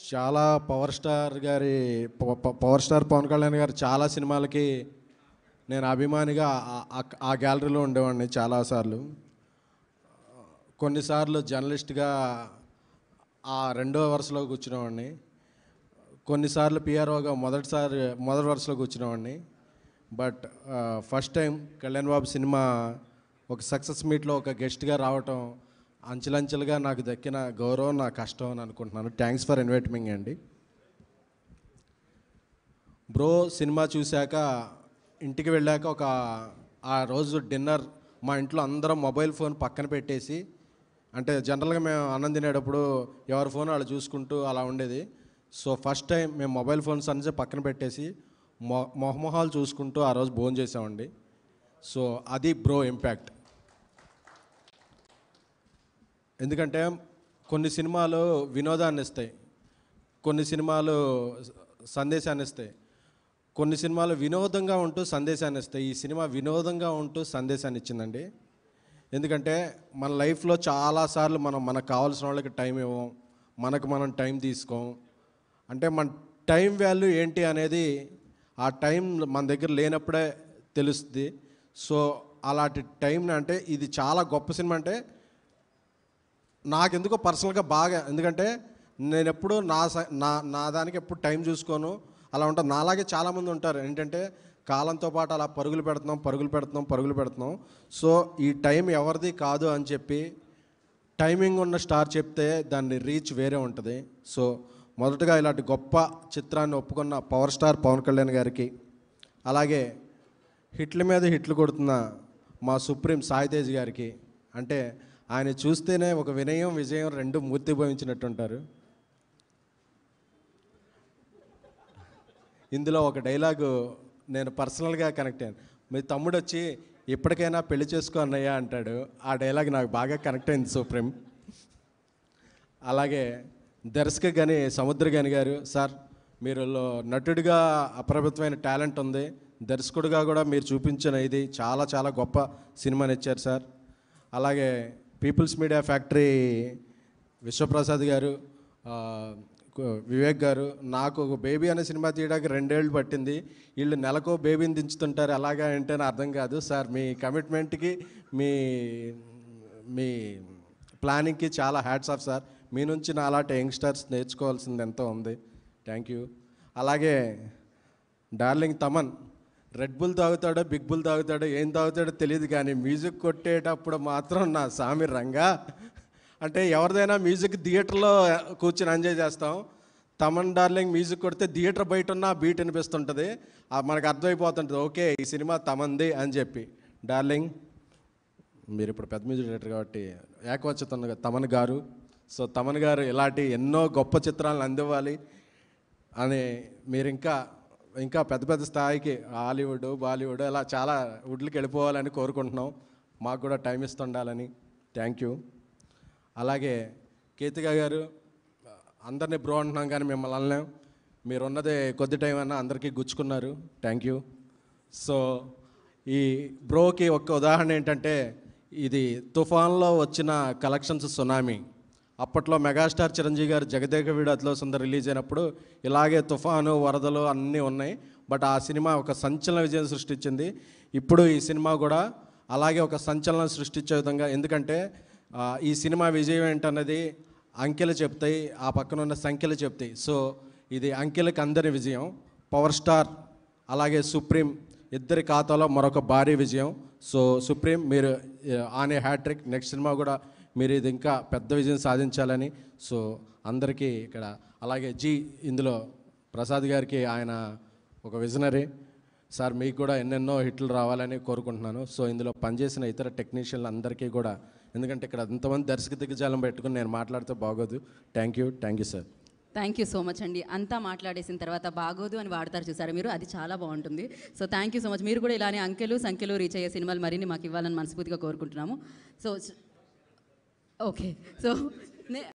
చాలా power star గారి ప- ప- పవర్ స్టార్ పవన్ కళ్యాణ్ గారు చాలా సినిమాలకి నేను అభిమానిగా ఆ- ఆ- ఆ గ్యాలరీలో ఉండేవాడిని చాలాసార్లు కొన్నిసార్లు జర్నలిస్ట్గా ఆ రెండో వరుసలో కూర్చునేవాడిని కొన్నిసార్లు పిఆర్ఓగా మొదటిసారి మొదటి వరుసలో కూర్చునేవాడిని but first time Kalyan Babu సినిమా ఒక సక్సెస్ మీట్లో ఒక గెస్ట్గా రావటం అంచెలంచెలుగా నాకు దక్కిన గౌరవం నా కష్టం అని అనుకుంటున్నాను థ్యాంక్స్ ఫర్ ఇన్వైట్మింగ్ అండి బ్రో సినిమా చూశాక ఇంటికి వెళ్ళాక ఒక ఆ రోజు డిన్నర్ మా ఇంట్లో అందరం మొబైల్ ఫోన్ పక్కన పెట్టేసి అంటే జనరల్గా మేము అన్నం తినేటప్పుడు ఎవరి ఫోన్ వాళ్ళు చూసుకుంటూ అలా ఉండేది సో ఫస్ట్ టైం మేము మొబైల్ ఫోన్స్ అన్నీ పక్కన పెట్టేసి మొ మొహమొహాలు చూసుకుంటూ ఆ రోజు భోజనం చేసామండి సో అది బ్రో ఇంపాక్ట్ ఎందుకంటే కొన్ని సినిమాలు వినోదాన్ని ఇస్తాయి కొన్ని సినిమాలు సందేశాన్ని ఇస్తాయి కొన్ని సినిమాలు వినోదంగా ఉంటూ సందేశాన్ని ఇస్తాయి ఈ సినిమా వినోదంగా ఉంటూ సందేశాన్ని ఇచ్చిందండి ఎందుకంటే మన లైఫ్లో చాలాసార్లు మనం మనకు కావాల్సిన వాళ్ళకి టైం ఇవ్వం మనకు మనం టైం తీసుకోం అంటే మన టైం వాల్యూ ఏంటి అనేది ఆ టైం మన దగ్గర లేనప్పుడే తెలుస్తుంది సో అలాంటి టైంని అంటే ఇది చాలా గొప్ప సినిమా అంటే నాకెందుకో పర్సనల్గా బాగా ఎందుకంటే నేను ఎప్పుడు నా స- నా నా దానికి ఎప్పుడు టైం చూసుకోను అలా ఉంటాను నాలాగే చాలామంది ఉంటారు ఏంటంటే కాలంతో పాటు అలా పరుగులు పెడుతున్నాం పరుగులు పెడుతున్నాం పరుగులు పెడుతున్నాం సో ఈ టైం ఎవరిది కాదు అని చెప్పి టైమింగ్ ఉన్న స్టార్ చెప్తే దాని రీచ్ వేరే ఉంటుంది సో మొదటగా ఇలాంటి గొప్ప చిత్రాన్ని ఒప్పుకున్న పవర్ స్టార్ పవన్ కళ్యాణ్ గారికి అలాగే హిట్ల మీద హిట్లు కొడుతున్న మా సుప్రీం సాయితేజ్ గారికి అంటే ఆయన చూస్తేనే ఒక వినయం విజయం రెండు మూర్తిభవించినట్టుంటారు ఇందులో ఒక డైలాగు నేను పర్సనల్గా కనెక్ట్ అయ్యాను మీ తమ్ముడు వచ్చి ఇప్పటికైనా పెళ్లి చేసుకో అన్నయ్య అంటాడు ఆ డైలాగ్ నాకు బాగా కనెక్ట్ అయింది సుప్రీం అలాగే దర్శక గని సముద్ర గని గారు సార్ మీరు లో- నటుడిగా అప్రభుత్వమైన టాలెంట్ ఉంది దర్శకుడిగా కూడా మీరు చూపించిన ఇది చాలా చాలా గొప్ప సినిమాని ఇచ్చారు సార్ అలాగే పీపుల్స్ మీడియా ఫ్యాక్టరీ విశ్వప్రసాద్ గారు ఆ, కు- వివేక్ గారు నాకు ఒక బేబీ అనే సినిమా తీయడానికి రెండేళ్ళు పట్టింది వీళ్ళు నెలకో బేబీని దించుతుంటారు అలాగా అంటే నాకు అర్థం కాదు సార్ మీ కమిట్మెంట్కి మీ మీ ప్లానింగ్కి చాలా హ్యాట్స్ ఆఫ్ సార్ మీ నుంచి నా అలాంటి యంగ్స్టర్స్ నేర్చుకోవాల్సింది ఎంతో ఉంది థ్యాంక్ యూ అలాగే డార్లింగ్ తమన్ రెడ్ బుల్ తాగుతాడో బిగ్ బుల్ తాగుతాడో ఏం తాగుతాడో తెలియదు కానీ మ్యూజిక్ కొట్టేటప్పుడు మాత్రం నా సామి రంగా అంటే ఎవరిదైనా మ్యూజిక్ థియేటర్లో కూర్చొని ఎంజాయ్ చేస్తాం తమన్ డార్లింగ్ మ్యూజిక్ కొడితే థియేటర్ బయట ఉన్న బీట్ అనిపిస్తుంటుంది ఆ మనకు అర్థమైపోతుంటుంది ఓకే ఈ సినిమా తమంది అని చెప్పి డార్లింగ్ మీరు ఇప్పుడు పెద్ద మ్యూజిక్ డైరెక్టర్ కాబట్టి ఏకవచనం తమన్ గారు సో తమన్ గారు ఇలాంటి ఎన్నో గొప్ప చిత్రాలను అందివ్వాలి అని మీరు ఇంకా ఇంకా పెద్ద పెద్ద స్థాయికి హాలీవుడ్ బాలీవుడ్ అలా చాలా వుడ్లకి వెళ్ళిపోవాలని కోరుకుంటున్నాం మాకు కూడా టైం ఇస్తుండాలని థ్యాంక్ యూ అలాగే కేతిక గారు అందరినీ బ్రో అంటున్నాం కానీ మిమ్మల్ని అనలేం మీరు ఉన్నదే కొద్ది టైం అన్నా అందరికీ గుచ్చుకున్నారు థ్యాంక్ యూ సో ఈ బ్రోకి ఒక ఉదాహరణ ఏంటంటే ఇది తుఫాన్లో వచ్చిన కలెక్షన్స్ సునామీ అప్పట్లో మెగాస్టార్ చిరంజీవి గారు జగదేక వీడు అతిలో సుందర్ రిలీజ్ అయినప్పుడు ఇలాగే తుఫాను వరదలు అన్నీ ఉన్నాయి బట్ ఆ సినిమా ఒక సంచలన విజయం సృష్టించింది ఇప్పుడు ఈ సినిమా కూడా అలాగే ఒక సంచలనం సృష్టించే విధంగా ఎందుకంటే ఆ, ఈ సినిమా విజయం ఏంటన్నది అంకెలు చెప్తాయి ఆ పక్కన ఉన్న సంఖ్యలు చెప్తాయి సో ఇది అంకెలకు అందరి విజయం పవర్ స్టార్ అలాగే సుప్రీం ఇద్దరి ఖాతాలో మరొక భారీ విజయం సో సుప్రీం మీరు ఆ, ఆనే హ్యాట్రిక్ నెక్స్ట్ సినిమా కూడా మీరు ఇది ఇంకా పెద్ద విజయం సాధించాలని సో అందరికీ ఇక్కడ అలాగే జీ ఇందులో ప్రసాద్ గారికి ఆయన ఒక విజనరీ సార్ మీకు కూడా ఎన్నెన్నో హిట్లు రావాలని కోరుకుంటున్నాను సో ఇందులో పనిచేసిన ఇతర టెక్నీషియన్లు అందరికీ కూడా ఎందుకంటే ఇక్కడ ఎంతమంది దర్శక దిగ్గజాలం పెట్టుకుని నేను మాట్లాడితే బాగోదు thank you thank you sir thank you so much అండి అంతా మాట్లాడేసిన తర్వాత బాగోదు అని వాడతారు చూసారు మీరు అది చాలా బాగుంటుంది so thank you so much మీరు కూడా ఇలానే అంకెలు సంఖ్యలు రీచ్ అయ్యే సినిమాలు మరిన్ని మాకు ఇవ్వాలని మనస్ఫూర్తిగా కోరుకుంటున్నాము సో ఓకే సో నే